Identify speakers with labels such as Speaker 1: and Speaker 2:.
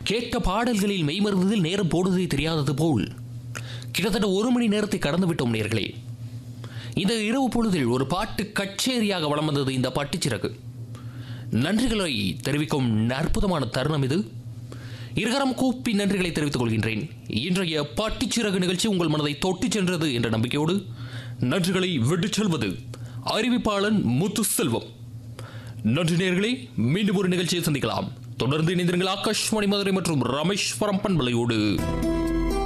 Speaker 1: கேட்ட பாடல்களில் மெய்மருந்ததில் நேரம் போடுவதே தெரியாதது போல் கிட்டத்தட்ட ஒரு மணி நேரத்தை கடந்து விட்டோம் நேர்களே இந்த இரவு பொழுதில் ஒரு பாட்டு கச்சேரியாக வலம் வந்தது இந்த பட்டுச்சிறகு நன்றிகளை தெரிவிக்கும் அற்புதமான தருணம் இது இருகரம் கூப்பி நன்றிகளை தெரிவித்துக் கொள்கின்றேன் இன்றைய பட்டுச்சிறகு நிகழ்ச்சி உங்கள் மனதை தொட்டுச் சென்றது என்ற நம்பிக்கையோடு நன்றிகளை விட்டுச் செல்வது அறிவிப்பாளன் முத்து செல்வம் நன்றி நேர்களே மீண்டும் ஒரு நிகழ்ச்சியை சந்திக்கலாம் தொடர்ந்து இணைந்திருங்கள் ஆகாஷ்வாணி மதுரை மற்றும் ரமேஸ்வரம் பண்பலையோடு